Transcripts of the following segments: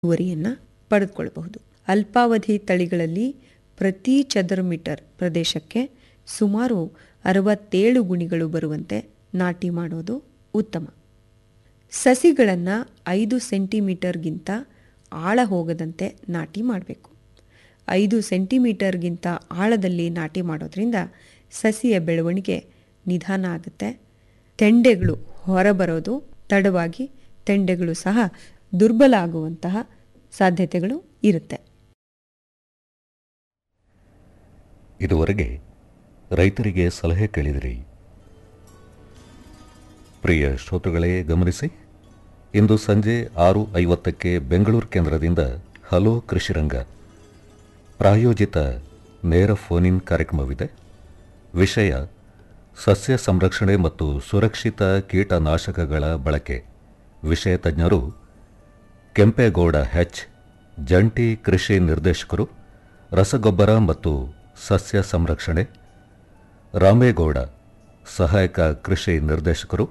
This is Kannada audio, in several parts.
ಇಳುವರಿಯನ್ನು ಪಡೆದುಕೊಳ್ಳಬಹುದು ಅಲ್ಪಾವಧಿ ತಳಿಗಳಲ್ಲಿ ಪ್ರತಿ ಚದರ ಮೀಟರ್ ಪ್ರದೇಶಕ್ಕೆ ಸುಮಾರು ಅರವತ್ತೇಳು ಗುಣಿಗಳು ಬರುವಂತೆ ನಾಟಿ ಮಾಡೋದು ಉತ್ತಮ ಸಸಿಗಳನ್ನು ಐದು ಸೆಂಟಿಮೀಟರ್ಗಿಂತ ಆಳ ಹೋಗದಂತೆ ನಾಟಿ ಮಾಡಬೇಕು ಐದು ಸೆಂಟಿಮೀಟರ್ಗಿಂತ ಆಳದಲ್ಲಿ ನಾಟಿ ಮಾಡೋದ್ರಿಂದ ಸಸಿಯ ಬೆಳವಣಿಗೆ ನಿಧಾನ ಆಗುತ್ತೆ ತೆಂಡೆಗಳು ಹೊರಬರೋದು ತಡವಾಗಿ ತೆಂಡೆಗಳು ಸಹ ದುರ್ಬಲ ಆಗುವಂತಹ ಸಾಧ್ಯತೆಗಳು ಇರುತ್ತೆ ಇದುವರೆಗೆ ರೈತರಿಗೆ ಸಲಹೆ ಕೇಳಿದಿರಿ ಪ್ರಿಯ ಶ್ರೋತೃಗಳೇ ಗಮನಿಸಿ ಇಂದು ಸಂಜೆ ಆರು ಐವತ್ತಕ್ಕೆ ಬೆಂಗಳೂರು ಕೇಂದ್ರದಿಂದ ಹಲೋ ಕೃಷಿರಂಗ ಪ್ರಾಯೋಜಿತ ನೇರ ಫೋನ್ ಇನ್ ಕಾರ್ಯಕ್ರಮವಿದೆ ವಿಷಯ ಸಸ್ಯ ಸಂರಕ್ಷಣೆ ಮತ್ತು ಸುರಕ್ಷಿತ ಕೀಟನಾಶಕಗಳ ಬಳಕೆ ವಿಷಯ ತಜ್ಞರು ಕೆಂಪೇಗೌಡ ಹೆಚ್ ಜಂಟಿ ಕೃಷಿ ನಿರ್ದೇಶಕರು ರಸಗೊಬ್ಬರ ಮತ್ತು ಸಸ್ಯ ಸಂರಕ್ಷಣೆ ರಾಮೇಗೌಡ ಸಹಾಯಕ ಕೃಷಿ ನಿರ್ದೇಶಕರು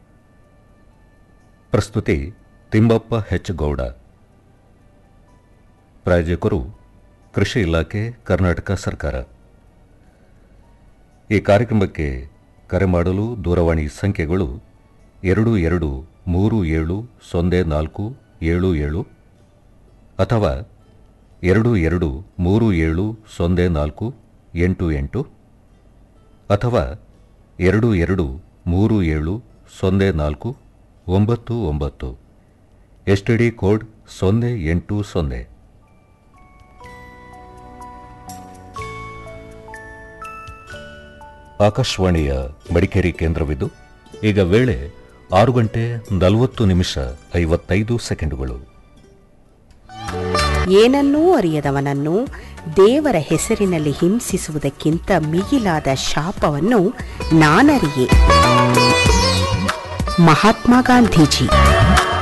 ಪ್ರಸ್ತುತಿ ತಿಮ್ಮಪ್ಪ ಹೆಚ್ ಗೌಡ ಪ್ರಾಯೋಜಕರು ಕೃಷಿ ಇಲಾಖೆ ಕರ್ನಾಟಕ ಸರ್ಕಾರ ಈ ಕಾರ್ಯಕ್ರಮಕ್ಕೆ ಕರೆ ಮಾಡಲು ದೂರವಾಣಿ ಸಂಖ್ಯೆಗಳು ಎರಡು ಎರಡು ಮೂರು ಏಳು ಸೊನ್ನೆ ನಾಲ್ಕು ಏಳು ಏಳು ಅಥವಾ ಎರಡು ಎರಡು ಮೂರು ಏಳು ಸೊನ್ನೆ ನಾಲ್ಕು ಎಂಟು ಎಂಟು ಅಥವಾ ಎರಡು ಎರಡು ಮೂರು ಏಳು ಸೊನ್ನೆ ನಾಲ್ಕು ಒಂಬತ್ತು ಒಂಬತ್ತು ಎಸ್ ಟಿ ಡಿ ಕೋಡ್ ಸೊನ್ನೆ ಎಂಟು ಸೊನ್ನೆ ಆಕಾಶವಾಣಿಯ ಮಡಿಕೇರಿ ಕೇಂದ್ರವಿದ್ದು ಈಗ ವೇಳೆ ಆರು ಗಂಟೆ ನಲವತ್ತು ನಿಮಿಷ ಐವತ್ತೈದು ಸೆಕೆಂಡುಗಳು ಏನನ್ನೂ ಅರಿಯದವನನ್ನು ದೇವರ ಹೆಸರಿನಲ್ಲಿ ಹಿಂಸಿಸುವುದಕ್ಕಿಂತ ಮಿಗಿಲಾದ ಶಾಪವನ್ನು ನಾನರಿಯೆ ಮಹಾತ್ಮ ಗಾಂಧೀಜಿ